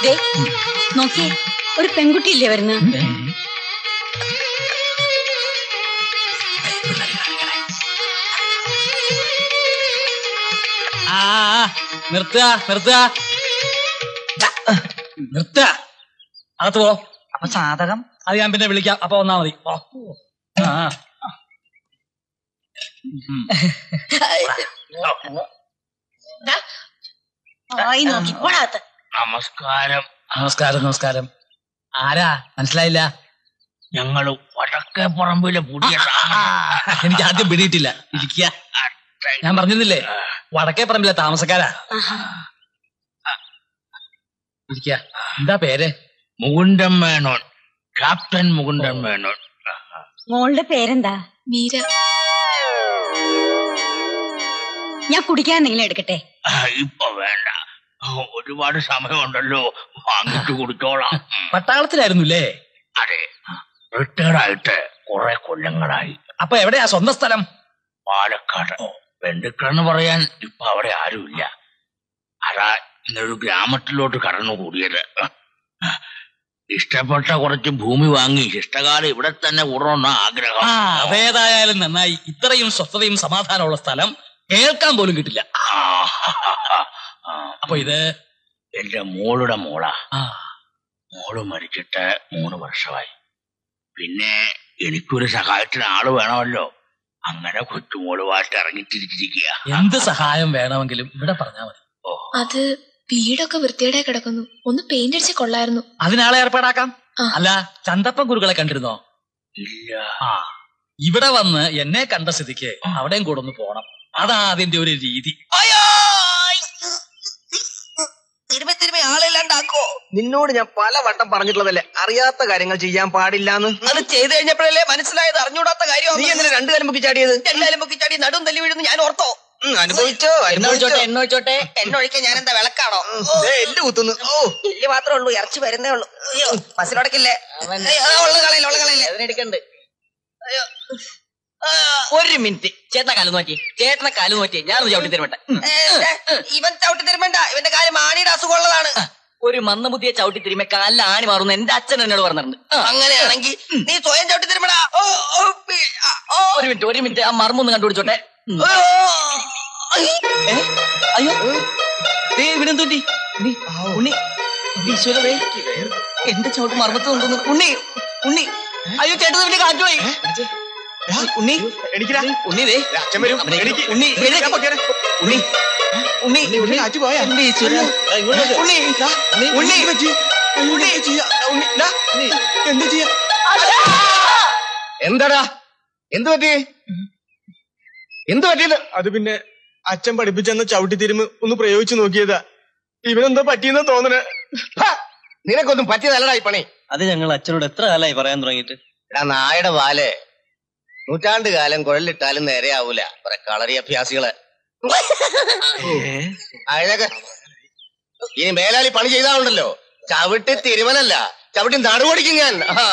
ദേ, നോക്കിയേ ഒരു പെൺകുട്ടിയില്ലേ വരുന്ന ആ നിർത്തുക നിർത്തുക നിർത്തുക അകത്ത് പോ അപ്പൊ സാധകം അത് ഞാൻ പിന്നെ വിളിക്കാം അപ്പൊ വന്നാ മതി പോ. ആ ആ. ഉം. ആയി നോക്കി പോടാത്ത നമസ്കാരം നമസ്കാരം നമസ്കാരം ആരാ മനസ്സിലായില്ല ഞങ്ങള് വടക്കേ പറമ്പിലെ പുതിയ എനിക്ക് ആദ്യം പിടിയിട്ടില്ല ഇരിക്കുക ഞാൻ പറഞ്ഞിരുന്നില്ലേ വടക്കേ പറമ്പിലെ താമസക്കാരാ ഇരിക്കുക എന്താ പേര് മുകുന്ദൻ മേനോൻ ക്യാപ്റ്റൻ മുകുന്ദൻ മേനോൻ മോളുടെ പേരെന്താ മീര ഞാൻ കുടിക്കാൻ എന്തെങ്കിലും എടുക്കട്ടെ ആ, ഇപ്പൊ വേണ്ട ഒരുപാട് സമയമുണ്ടല്ലോ വാങ്ങിച്ചു കുടിച്ചോളാം ഉം. പട്ടാളത്തിലായിരുന്നുല്ലേ അതെ റിട്ടയർഡ് ആയിട്ട് കുറെ കൊല്ലങ്ങളായി അപ്പൊ എവിടെയാ സ്വന്തം സ്ഥലം പാലക്കാട് ബന്ധുക്കളെന്ന് പറയാൻ ഇപ്പൊ അവിടെ ആരുമില്ല അതാ ഇങ്ങനൊരു ഗ്രാമത്തിലോട്ട് കടന്നു കൂടിയത് ഇഷ്ടപ്പെട്ട കുറച്ച് ഭൂമി വാങ്ങി ഇഷ്ടകാലം ഇവിടെ തന്നെ കൂടണമെന്ന ആഗ്രഹം ആ അതേതായാലും നന്നായി ഇത്രയും സ്വസ്ഥതയും സമാധാനമുള്ള സ്ഥലം കേൾക്കാൻ പോലും കിട്ടില്ല ആ, ആ, അപ്പൊ ഇത് എന്റെ മോളുടെ മോളാ ആ, മോള് മരിച്ചിട്ട് മൂന്ന് വർഷമായി പിന്നെ എനിക്കൊരു സഹായത്തിന് ആള് വേണമല്ലോ അങ്ങനെ കൊച്ചുമോളുമായിട്ട് ഇറങ്ങിത്തിരിച്ചിരിക്കുക എന്ത് സഹായം വേണമെങ്കിലും ഇവിടെ പറഞ്ഞാൽ മതി അത് വീടൊക്കെ വൃത്തിയുടെ കിടക്കുന്നു ഒന്ന് പെയിന്റ് അടിച്ച് കൊള്ളായിരുന്നു അതിനാളെ ഏർപ്പാടാക്കാം ആ. അല്ല ചന്തപ്പൻ ഗുരുക്കളെ കണ്ടിരുന്നോ ഇല്ല ആ ഇവിടെ വന്ന് എന്നെ കണ്ട സ്ഥിതിക്ക് അവിടെയും കൂടെ ഒന്ന് പോണം അതാ അതിന്റെ ഒരു രീതി തിരുമ്പി തിരുമ്പി ആളില്ലാണ്ടാക്കോ നിന്നോട് ഞാൻ പല വട്ടം പറഞ്ഞിട്ടുള്ളതല്ലേ അറിയാത്ത കാര്യങ്ങൾ ചെയ്യാൻ പാടില്ലാന്ന് അത് ചെയ്തു കഴിഞ്ഞപ്പോഴല്ലേ മനസ്സിലായത് അറിഞ്ഞൂടാത്ത കാര്യം നീ എന്തിനാ രണ്ടു കാലം പൊക്കി ചാടിയത് എല്ലാരും പൊക്കി ചാടി നടും തല്ലി വീഴുന്നു ഞാൻ ഓർത്തോ ഉം, അനുഭവിച്ചോ അനുഭവിച്ചോ എണ്ണൊഴിച്ചോട്ടെ എണ്ണൊഴിക്കാൻ ഞാൻ എന്താ വിളക്കാണോ ദേ, എല്ല് കുത്തുന്നു ഓ എല്ല് മാത്രമേ ഉള്ളൂ ഇറച്ചി വരുന്നേ ഉള്ളൂ അയ്യോ ബസ്സിലടക്കില്ലേ ഉള്ള കളയില്ല ഉള്ള കളയില്ല അതിനെടുക്കണ്ട് അയ്യോ ആ, ഒരു മിനിറ്റ് ചേട്ടനെ കാല് നോക്കി ചേട്ടനെ കാല് നോക്കി ഞാനൊന്ന് ചവിട്ടി തരുമട്ടെ ഏ, ഏ, ഇവൻ ചവിട്ടി തരുമ്പണ്ട ഇവന്റെ കാര്യം മാണിയുടെ അസുഖമുള്ളതാണ് ഒരു മന്ദബുദ്ധിയെ ചവിട്ടി തിരുമേ കാലിൽ ആണി മാറുന്ന എന്റെ അച്ഛൻ എന്നോട് പറഞ്ഞിട്ടുണ്ട് ആ, അങ്ങനെയാണെങ്കിൽ നീ സ്വയം ചവിട്ടി തരുമ്പടാ ഓ ഓ പി- ആ, ഓ ഒരു മിനിറ്റ് ഒരു മിനിറ്റ് ആ മർമ്മൊന്ന് കണ്ടുപിടിച്ചോട്ടെ ഉം. ഓ, ഏ? അയ്യോ ദേ ഇവിടെ എന്തുണ്ടി ഉണ്ണി ഉണ്ണി ഈശ്വര ദേ എന്റെ ചവിട്ട് മർമ്മത്ത് കൊണ്ടുവന്നു ഉണ്ണി ഉണ്ണി അയ്യോ ചേട്ടൻ വലിയ കാറ്റുപോയി ഉണ്ണി എണീക്കടാ. ഉണ്ണി ദേ അച്ഛൻ വരും അവിടെ എണീക്ക്. ഉണ്ണി ഞാൻ എഴുന്നേക്ക്. പൊക്കിയാലോ? ഉണ്ണി ഉണ്ണി ഉണ്ണി, ഉണ്ണി കാറ്റ് പോയാ? എന്റെ ഈശ്വര ഉണ്ണി ഉണ്ണി എന്ത് പറ്റി? ഉണ്ണി എന്ത് ചെയ്യാ? ഉണ്ണി, ഡാ, എന്ത് ചെയ്യാ? എന്താടാ എന്ത് പറ്റി എന്ത് പറ്റിയത് അത് പിന്നെ അച്ഛൻ പഠിപ്പിച്ചെന്ന ചവിട്ടി തിരുമ്പ് ഒന്ന് പ്രയോഗിച്ചു നോക്കിയതാ ഇവനെന്തോ പറ്റിയെന്ന് തോന്നണേ നിനക്കൊന്നും പറ്റിയതല്ലടാ ഈ പണി അത് ഞങ്ങൾ അച്ഛനോട് എത്ര കാലമായി പറയാൻ തുടങ്ങിയിട്ട് എടാ നായുടെ വാല് നൂറ്റാണ്ട് കാലം കുഴലിട്ടാലും നേരെയാവൂല കുറെ കളറി അഭ്യാസികള് അതിനൊക്കെ ഇനി മേലാലി പണി ചെയ്താലുണ്ടല്ലോ ചവിട്ടി തിരുവനല്ല ചവിട്ടി നടുപടിക്കും ഞാൻ ആ.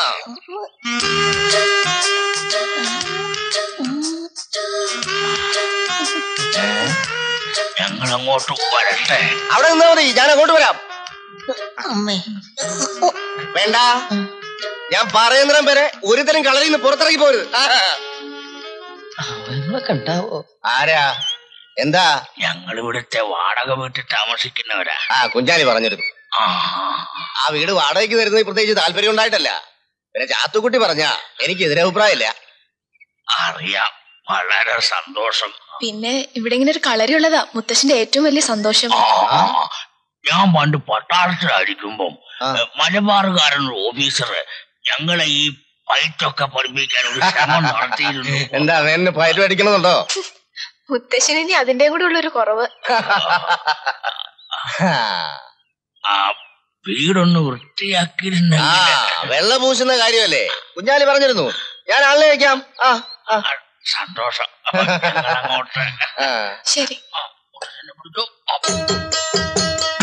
ഞങ്ങൾ അങ്ങോട്ട് വരട്ടെ അവിടെ നിന്നാ മതി ഞാൻ അങ്ങോട്ട് വരാം വേണ്ട ഞാൻ പറയുന്നിടം വരെ ഒരുതരം കളറിൽ നിന്ന് പുറത്തിറങ്ങി പോരുത് ആ. കണ്ടാവോ ആരാ എന്താ ഞങ്ങൾ ഇവിടുത്തെ വാടക വീട്ടിൽ താമസിക്കുന്നവരാ ആ കുഞ്ചാലി പറഞ്ഞിരുന്നു ആ ആ വീട് വാടകയ്ക്ക് വരുന്നത് പ്രത്യേകിച്ച് താല്പര്യം ഉണ്ടായിട്ടല്ല പിന്നെ ചാത്തുക്കുട്ടി പറഞ്ഞ എനിക്ക് എതിരഭിപ്രായമില്ല അറിയാം വളരെ സന്തോഷം പിന്നെ ഇവിടെ ഇങ്ങനെ ഒരു കളരി ഉള്ളതാ മുത്തശ്ശന്റെ ഏറ്റവും വലിയ സന്തോഷം ആ, ഞാൻ പണ്ട് പട്ടാളത്തിലായിരിക്കുമ്പം ആ. എ, മലബാറുകാരൻ ഓഫീസർ ഞങ്ങളെ ഈ ഫൈറ്റൊക്കെ പഠിപ്പിക്കാൻ ഒരു ശ്രമം നടത്തിയിരുന്നു എന്താ വേനെ പയറ്റ് മേടിക്കണമെന്നുണ്ടോ മുത്തശ്ശന് ഇനി അതിന്റെ കൂടെ ഉള്ളൊരു കുറവ് ആ വീടൊന്ന് ആ വൃത്തിയാക്കിയിരുന്നെങ്കിൽ വെള്ള പൂശുന്ന കാര്യമല്ലേ കുഞ്ഞാലി പറഞ്ഞിരുന്നു ഞാൻ ആളിനെ വയ്ക്കാം ആ ആ, സന്തോഷം അപ്പൊ ഞങ്ങളങ്ങോട്ട് ആ. ശരി ആ, ഉടനെ പിടിച്ചോ. ആ,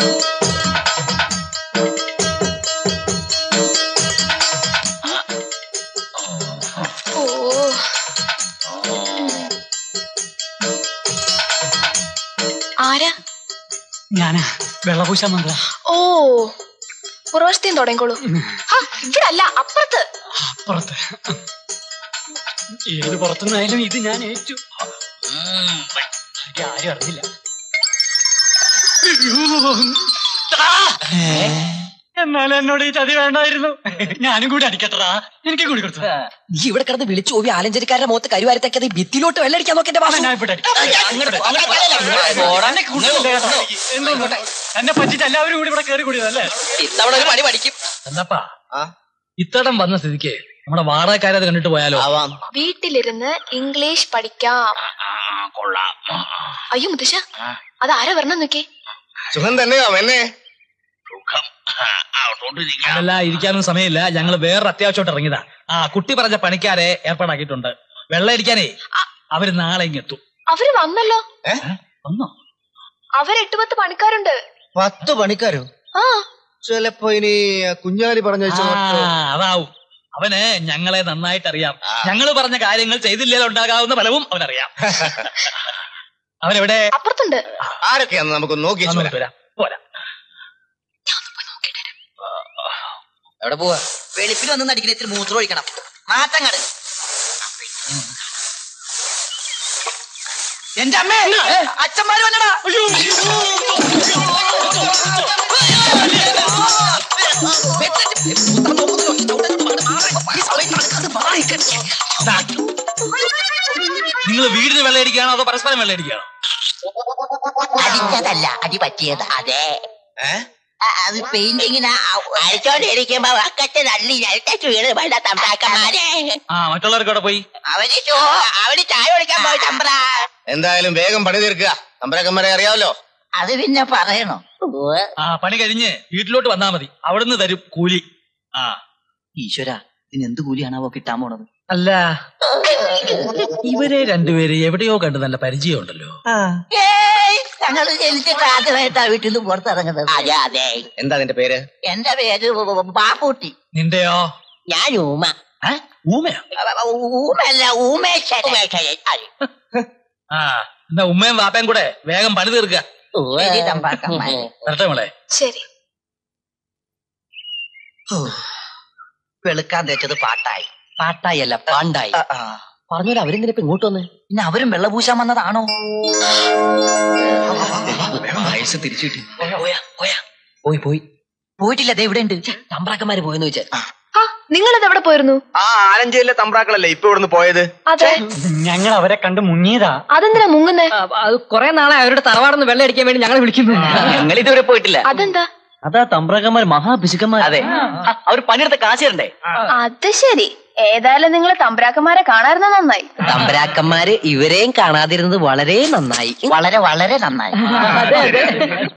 ഓ ആരാ ഞാനാ വെള്ളപൂശാൻ വന്നതാ ഓ പുറവശത്തേം തുടങ്ങിക്കോളൂ ഹാ, ഇവിടെ അല്ല അപ്പുറത്ത് പുറത്ത് ഏത് പുറത്തുനിന്നായാലും ഇത് ഞാൻ ഏറ്റു ഉം, എനിക്ക് ആരും അറിഞ്ഞില്ല എന്നാലും എന്നോട് ഈ ചതി വേണ്ടായിരുന്നു ഞാനും കൂടി അടിക്കട്ടടാ എനിക്ക് കൂടി കൊടുത്തു നീ ഇവിടെ കിടന്ന് വിളിച്ചു ഓവി ആലഞ്ചരിക്കാരുടെ മുഖത്ത് കരുവാരത്തേക്കത് ഭിത്തിയിലോട്ട് വെള്ളടിക്കാൻ നോക്കിന്റെ ഭാഷ ഞാൻ ഇവിടെ അടിക്കാം. എന്നെ കൂട്ടത്തില്ലേ കേട്ടോ. എന്തോന്ന്? എന്നെ പറ്റിച്ച് എല്ലാവരും കൂടി ഇവിടെ കയറി കൂടിയതല്ലേ ഇത്തവണ ഒരു പണി പഠിക്കും എന്നപ്പാ ഇത്തടം വന്ന സ്ഥിതിക്ക് നമ്മുടെ വാടകക്കാരെ അത് കണ്ടിട്ട് പോയാലോ ആവാം വീട്ടിലിരുന്ന് ഇംഗ്ലീഷ് പഠിക്കാം ആ, കൊള്ളാം ആ, അയ്യോ മുത്തശ്ശ അത് ആരാ വരണം നോക്കേ സുഖം തന്നെയോ എന്നെ സുഖം ആ, അകത്തോട്ടിരിക്കാം അതല്ല ഇരിക്കാനും സമയമില്ല ഞങ്ങൾ വേറൊരു അത്യാവശ്യമായിട്ട് ഇറങ്ങിയതാ ആ കുട്ടി പറഞ്ഞ പണിക്കാരെ ഏർപ്പാടാക്കിയിട്ടുണ്ട് വെള്ളം അടിക്കാനേ അവര് നാളെ ഇങ്ങെത്തും അവര് വന്നല്ലോ വന്നോ അവര് എട്ട് പത്ത് പണിക്കാരുണ്ട് പത്ത് പണിക്കാരോ ആ ചിലപ്പോ ഇനി കുഞ്ഞാലി പറഞ്ഞ ആ, അതാവും അവന് ഞങ്ങളെ നന്നായിട്ട് അറിയാം ഞങ്ങൾ പറഞ്ഞ കാര്യങ്ങൾ ചെയ്തില്ലേ ഉണ്ടാകാവുന്ന ഫലവും അവനറിയാം അവനെവിടെ അപ്പുറത്തുണ്ട് ആരൊക്കെയാന്ന് നമുക്ക് നോക്കി വന്നു വരാം. പോരാ എവിടെ പോവാ വെളുപ്പിൽ വന്ന് നടിക്കുന്ന ഇത്തിരി മൂത്രം ഒഴിക്കണം മാറ്റങ്ങട് എന്റെ അമ്മേ അച്ഛന്മാര് വന്നടാ നിങ്ങൾ വീടിന് വെള്ളം അടിക്കുകയാണോ അതോ പരസ്പരം വെള്ളം അടിക്കുകയാണോ അടിച്ചതല്ല അടി പറ്റിയത് അതെ ആ, അത് പെയിന്റിങ്ങിന് അടിച്ചോണ്ടിരിക്കുമ്പോ വക്കത്തെ തള്ളി ഞെട്ടു വീട് വേണ്ട തമ്പ്രാക്കന്മാരെ ആ മറ്റുള്ളവർക്ക് അവിടെ പോയി അവര് ചോ അവര് ചായ കുടിക്കാൻ പോയി തമ്പ്ര എന്തായാലും വേഗം പണി തീർക്കുക തമ്പരക്കന്മാരെ അറിയാമല്ലോ അത് പിന്നെ പറയണോ ആ പണി കഴിഞ്ഞ് വീട്ടിലോട്ട് വന്നാ മതി അവിടുന്ന് തരും കൂലി ആ ഈശ്വര ഇതിന് എന്ത് കൂലിയാണാവോ കിട്ടാൻ പോണത് അല്ല ഇവരെ രണ്ടുപേരെ എവിടെയോ കണ്ട് നല്ല പരിചയമുണ്ടല്ലോ ഏയ് ഞങ്ങൾ ജനിച്ചിട്ട് ആദ്യമായിട്ടാ വീട്ടിൽ നിന്ന് പുറത്തിറങ്ങുന്നത് അതെ അതെ എന്താ നിന്റെ പേര് എന്റെ പേര് പാപ്പൂട്ടി നിന്റെയോ ഞാൻ ഊമ ഏ? ഊമയോ ഊമല്ല ഊമേശ്വരൻ ഊമേശ്വരൻ അതെ. ആ എന്നാ ഉമ്മയും വാപ്പയും കൂടെ വേഗം പണി തീർക്കുക ശരി തമ്പ്രാക്കന്മാരെ വരട്ടെ മോളെ ശരി വെളുക്കാൻ തേച്ചത് പാട്ടായി പാട്ടായി അല്ല പാണ്ടായി പറഞ്ഞോലെ അവരെന്തിനാ ഇപ്പൊ ഇങ്ങോട്ട് വന്ന് പിന്നെ അവരും വെള്ള പൂശാൻ വന്നതാണോ വയസ്സ് തിരിച്ചു കിട്ടി പോയാ പോയാ പോയി പോയി പോയിട്ടില്ല ദേ ഇവിടെ ഉണ്ട് തമ്പ്രാക്കന്മാര് പോയെന്ന് വെച്ചാ ആ നിങ്ങളിത് എവിടെ പോയിരുന്നു ആ ആലഞ്ചേരിയിലെ തമ്പ്രാക്കളല്ലേ ഇപ്പൊ ഇവിടുന്ന് പോയത് അതെ ഞങ്ങൾ അവരെ കണ്ട് മുങ്ങിയതാ അതെന്തിനാ മുങ്ങുന്നേ അത് കൊറേ നാളെ അവരുടെ തറവാടൊന്ന് വെള്ളം അടിക്കാൻ വേണ്ടി ഞങ്ങളെ വിളിക്കുന്നു ഞങ്ങൾ ഇതുവരെ പോയിട്ടില്ല അതെന്താ അതാ തമ്പ്രാക്കന്മാർ മഹാഭിശുക്കന്മാർ അതെ അവർ പണിയെടുത്ത കാശ് തരണ്ടേ അത് ശരി ഏതായാലും നിങ്ങൾ തമ്പ്രാക്കന്മാരെ കാണാറുന്ന നന്നായി തമ്പരാക്കന്മാര് ഇവരെയും കാണാതിരുന്നത് വളരെ നന്നായി വളരെ വളരെ നന്നായി